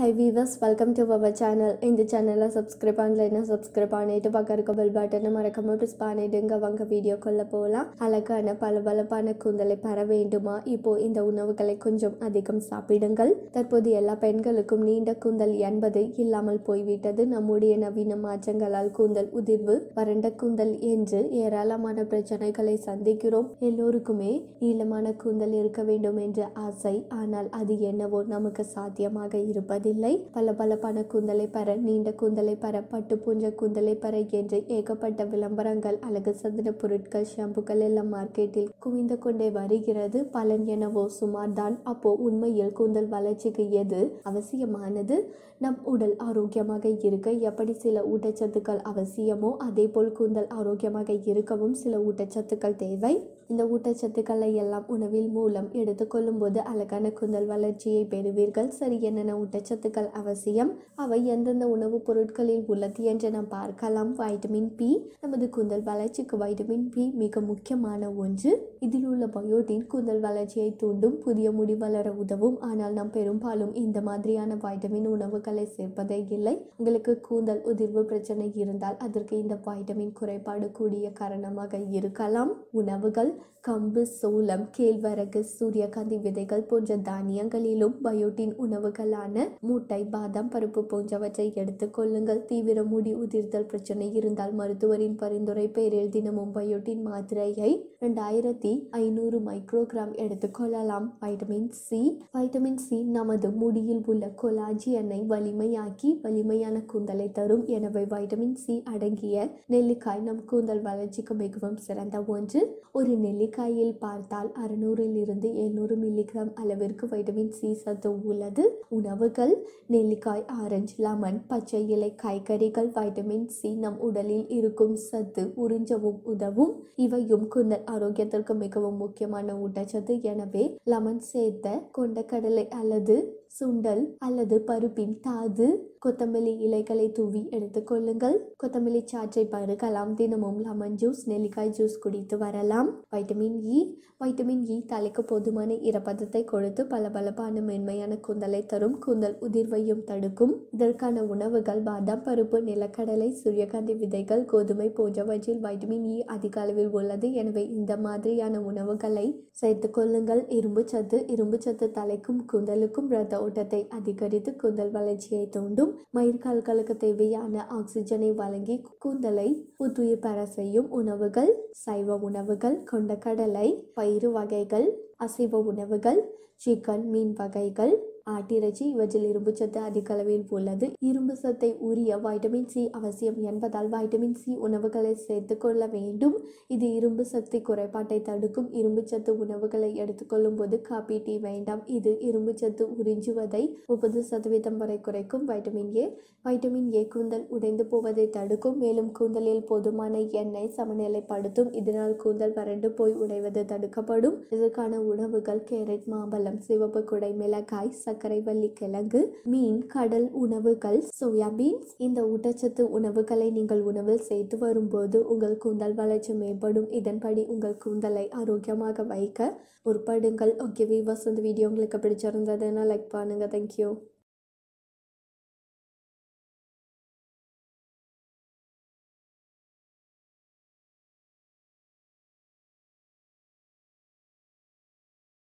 high viewers welcome to our channel இந்த சேனலை subscribe பண்ணலைன்னா சப்ஸ்கிரைப் பண்ணிட்டு பக்கம் இருக்க பெல் பட்டனை மறக்காம ப்ரெஸ் பண்ணிடுங்க வாங்க வீடியோக்குள்ள போகலாம் அழகான பளபளப்பான கூந்தலை பெற வேண்டுமா இப்போ இந்த உணவுகளை கொஞ்சம் அதிகம் சாப்பிடுங்கள் தற்போது எல்லா பெண்களுக்கும் நீண்ட கூந்தல் என்பது இல்லாமல் போய்விட்டது நம்முடைய நவீன மாற்றங்களால் கூந்தல் உதிர்வு வறண்ட கூந்தல் என்று ஏராளமான பிரச்சனைகளை சந்திக்கிறோம் எல்லோருக்குமே நீளமான கூந்தல் இருக்க வேண்டும் என்ற ஆசை ஆனால் அது என்னவோ நமக்கு சாத்தியமாக இருப்பதில்லை பல பல பண கூந்தலை பெற நீண்ட கூந்தலை பெற பட்டு பூஞ்ச கூந்தலை பெற என்று ஏகப்பட்ட விளம்பரங்கள் அழகு சந்தன பொருட்கள் ஷாம்புகள் எல்லாம் மார்க்கெட்டில் குவிந்து கொண்டே வருகிறது பலன் என்னவோ சுமார் தான் அப்போ உண்மையில் கூந்தல் வளர்ச்சிக்கு எது அவசியமானது நம் உடல் ஆரோக்கியமாக இருக்க எப்படி சில ஊட்டச்சத்துக்கள் அவசியமோ அதே போல் கூந்தல் ஆரோக்கியமாக இருக்கவும் சில ஊட்டச்சத்துக்கள் தேவை இந்த ஊட்டச்சத்துக்களை எல்லாம் உணவில் மூலம் எடுத்துக்கொள்ளும் போது அழகான கூந்தல் வளர்ச்சியை பெறுவீர்கள் சரி என்னென்ன ஊட்டச்சத்துக்கள் அவசியம் அவை எந்தெந்த உணவுப் பொருட்களில் உள்ளது என்று நாம் பார்க்கலாம் வைட்டமின் பி நமது கூந்தல் வளர்ச்சிக்கு வைட்டமின் பி மிக முக்கியமான ஒன்று இதில் உள்ள பயோட்டின் கூந்தல் வளர்ச்சியை தூண்டும் புதிய முடி வளர உதவும் ஆனால் நாம் பெரும்பாலும் இந்த மாதிரியான வைட்டமின் உணவுகளை சேர்ப்பதே இல்லை உங்களுக்கு கூந்தல் உதிர்வு பிரச்சனை இருந்தால் அதற்கு இந்த வைட்டமின் குறைபாடு கூடிய காரணமாக இருக்கலாம் உணவுகள் கம்பு சோளம் கேழ்வரகு சூரியகாந்தி விதைகள் போன்ற தானியங்களிலும் பயோட்டின் உணவுகளான முட்டை பாதாம் பருப்பு போன்றவற்றை எடுத்துக்கொள்ளுங்கள் தீவிர முடி உதிர்தல் பிரச்சனை இருந்தால் மருத்துவரின் பரிந்துரை பேரில் தினமும் பயோட்டின் மாத்திரையை ரெண்டாயிரத்தி ஐநூறு மைக்ரோகிராம் எடுத்துக்கொள்ளலாம் வைட்டமின் சி வைட்டமின் சி நமது முடியில் உள்ள கொலாஜியனை வலிமையாக்கி வலிமையான கூந்தலை தரும் எனவே வைட்டமின் சி அடங்கிய நெல்லிக்காய் நம் கூந்தல் வளர்ச்சிக்கு மிகவும் சிறந்த ஒன்று ஒரு நெல்லிக்காயில் பார்த்தால் அறுநூறில் இருந்து எழுநூறு மில்லிகிராம் அளவிற்கு வைட்டமின் சி சத்து உள்ளது உணவுகள் நெல்லிக்காய் ஆரஞ்சு லெமன் பச்சை இலை காய்கறிகள் வைட்டமின் சி நம் உடலில் இருக்கும் சத்து உறிஞ்சவும் உதவும் இவையும் கூந்தல் ஆரோக்கியத்திற்கு மிகவும் முக்கியமான ஊட்டச்சத்து எனவே லெமன் சேர்த்த கொண்டக்கடலை அல்லது சுண்டல் அல்லது பருப்பின் தாது கொத்தமல்லி இலைகளை தூவி எடுத்துக்கொள்ளுங்கள் கொத்தமல்லி சாற்றை பருகலாம் தினமும் லெமன் ஜூஸ் நெல்லிக்காய் ஜூஸ் குடித்து வரலாம் வைட்டமின் இ வைட்டமின் இ தலைக்கு போதுமான ஈரப்பதத்தை கொடுத்து பளபளப்பான மென்மையான கூந்தலை தரும் கூந்தல் உதிர்வையும் தடுக்கும் இதற்கான உணவுகள் பாதாம் பருப்பு நிலக்கடலை சூரியகாந்தி விதைகள் கோதுமை போன்றவற்றில் வைட்டமின் இ அதிக அளவில் உள்ளது எனவே இந்த மாதிரியான உணவுகளை சேர்த்து கொள்ளுங்கள் இரும்பு சத்து இரும்பு சத்து தலைக்கும் கூந்தலுக்கும் இரத்த ஓட்டத்தை அதிகரித்து கூந்தல் வளர்ச்சியை தூண்டும் மயிர்கால்களுக்கு தேவையான ஆக்சிஜனை வழங்கி கூந்தலை புத்துயிர் பெற செய்யும் உணவுகள் சைவ உணவுகள் கொண்டக்கடலை பயிறு வகைகள் அசைவ உணவுகள் சிக்கன் மீன் வகைகள் ஆட்டிறைச்சி இவற்றில் இரும்பு சத்து அதிக அளவில் உள்ளது இரும்பு சத்தை உரிய வைட்டமின் சி அவசியம் என்பதால் வைட்டமின் சி உணவுகளை சேர்த்து கொள்ள வேண்டும் இது இரும்பு சக்தி குறைபாட்டை தடுக்கும் இரும்பு சத்து உணவுகளை எடுத்துக்கொள்ளும் போது காப்பி டீ வேண்டாம் இது இரும்பு சத்து உறிஞ்சுவதை முப்பது சதவீதம் வரை குறைக்கும் வைட்டமின் ஏ வைட்டமின் ஏ கூந்தல் உடைந்து போவதை தடுக்கும் மேலும் கூந்தலில் போதுமான எண்ணெய் சமநிலைப்படுத்தும் இதனால் கூந்தல் வறண்டு போய் உடைவது தடுக்கப்படும் இதற்கான உணவுகள் கேரட் மாம்பழம் சிவப்பு குடை மிளகாய் சர்க்கரை வள்ளி கிழங்கு மீன் கடல் உணவுகள் சோயாபீன்ஸ் இந்த ஊட்டச்சத்து உணவுகளை நீங்கள் உணவில் சேர்த்து வரும்போது உங்கள் கூந்தல் வளர்ச்சி மேம்படும் இதன்படி உங்கள் கூந்தலை ஆரோக்கியமாக வைக்க முற்படுங்கள் ஓகே வீவர்ஸ் இந்த வீடியோ உங்களுக்கு பிடிச்சிருந்ததுன்னா லைக் பண்ணுங்க தேங்க்யூ